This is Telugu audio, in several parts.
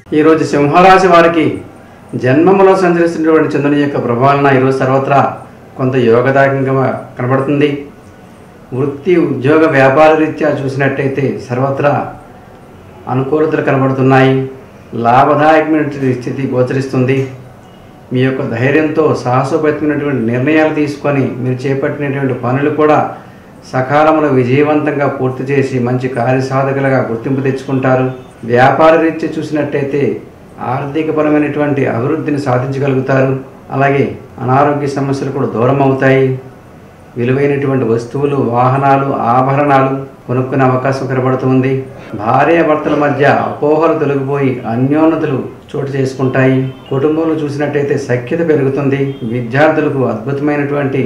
ఈరోజు సింహరాశి వారికి జన్మములో సంచరిస్తున్నటువంటి చంద్రుని యొక్క ప్రభావన ఈరోజు సర్వత్రా కొంత యోగదాయకంగా కనబడుతుంది వృత్తి ఉద్యోగ వ్యాపార రీత్యా చూసినట్టయితే సర్వత్రా అనుకూలతలు కనబడుతున్నాయి లాభదాయకమైన స్థితి గోచరిస్తుంది మీ యొక్క ధైర్యంతో సాహసోపేతమైనటువంటి నిర్ణయాలు తీసుకొని మీరు చేపట్టినటువంటి పనులు కూడా సకాలంలో విజయవంతంగా పూర్తి చేసి మంచి కార్యసాధకులుగా గుర్తింపు తెచ్చుకుంటారు వ్యాపార రీత్యా చూసినట్టయితే ఆర్థికపరమైనటువంటి అభివృద్ధిని సాధించగలుగుతారు అలాగే అనారోగ్య సమస్యలు కూడా దూరం అవుతాయి విలువైనటువంటి వస్తువులు వాహనాలు ఆభరణాలు కొనుక్కునే అవకాశం కనబడుతుంది భార్యాభర్తల మధ్య అపోహలు తొలగిపోయి అన్యోన్నతులు చోటు చేసుకుంటాయి కుటుంబంలో చూసినట్టయితే సఖ్యత పెరుగుతుంది విద్యార్థులకు అద్భుతమైనటువంటి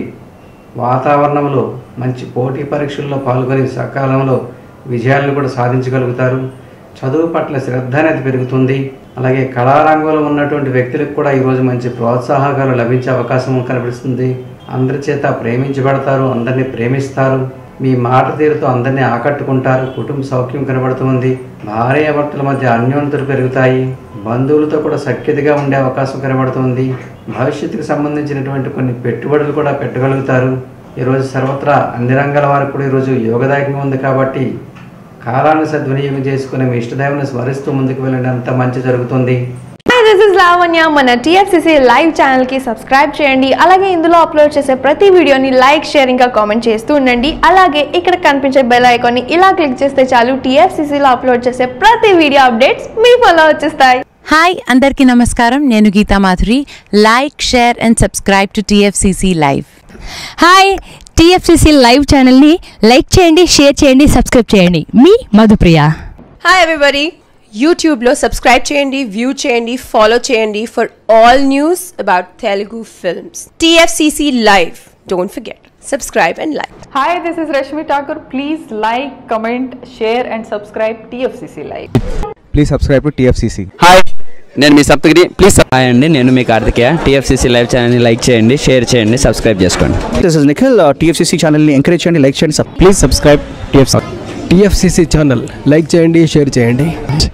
వాతావరణంలో మంచి పోటీ పరీక్షల్లో పాల్గొని సకాలంలో విజయాలను కూడా సాధించగలుగుతారు చదువు పట్ల శ్రద్ధ అనేది పెరుగుతుంది అలాగే కళారంగంలో ఉన్నటువంటి వ్యక్తులకు కూడా ఈరోజు మంచి ప్రోత్సాహకాలు లభించే అవకాశం కనిపిస్తుంది అందరి చేత ప్రేమించబడతారు అందరినీ ప్రేమిస్తారు మీ మాట తీరుతో అందరినీ ఆకట్టుకుంటారు కుటుంబ సౌఖ్యం కనబడుతుంది భార్యాభర్తల మధ్య అన్యోన్యతలు పెరుగుతాయి బంధువులతో కూడా సఖ్యతగా ఉండే అవకాశం కనబడుతుంది భవిష్యత్తుకు సంబంధించినటువంటి కొన్ని పెట్టుబడులు కూడా పెట్టగలుగుతారు ఈరోజు సర్వత్రా అన్ని రంగాల వారికి కూడా ఈరోజు యోగదాయకంగా ఉంది కాబట్టి కాలాన్ని సద్వినియోగం చేసుకుని మీ ఇష్టదైవాన్ని స్మరిస్తూ ముందుకు వెళ్ళండి అంత మంచి జరుగుతుంది హాయ్ దిస్ ఇస్ లావణ్య మన టీఎఫ్సిసి లైవ్ ఛానల్కి సబ్స్క్రైబ్ చేయండి అలాగే ఇందులో అప్లోడ్ చేసే ప్రతి వీడియోని లైక్ షేర్ ఇంకా కామెంట్ చేస్తూ ఉండండి అలాగే ఇక్కడ కనిపించే బెల్ ఐకాన్ని ఇలా క్లిక్ చేస్తే చాలు టీఎఫ్సిసిలో అప్లోడ్ చేసే ప్రతి వీడియో అప్డేట్స్ మీ ఫోన్లో వచ్చేస్తాయి హాయ్ అందరికీ నమస్కారం నేను Geetha Madhuri like share and subscribe to TFCC live hi TFCC live ఛానల్ని లైక్ చేయండి షేర్ చేయండి సబ్స్క్రైబ్ చేయండి మీ మధుప్రియ హాయ్ ఎవ్రీబడి యూట్యూబ్లో సబ్స్క్రైబ్ చేయండి వ్యూ చేయండి ఫాలో చేయండి for all news about Telugu films TFCC live don't forget subscribe and like Hi, this is Rashmi Thakur. Please like, comment, share, and subscribe TFCC Live. Please subscribe to TFCC hi నేను మీ సప్తగిరి ప్లీజ్ హాయ్ అండి నేను మీ కార్తికేయ టీఎఫ్సీసీ లైవ్ ఛానల్ని లైక్ చేయండి షేర్ చేయండి సబ్స్క్రైబ్ చేసుకోండి దిస్ ఇస్ నిఖిల్ టీఎఫ్సిసి ఛానల్ని ఎంకరేజ్ చేయండి లైక్ చేయండి please subscribe TFC TFCC channel like చేయండి షేర్ చేయండి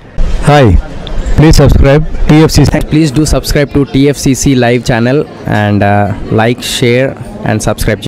hi please subscribe TFCC please do subscribe to TFCC live channel and like share and subscribe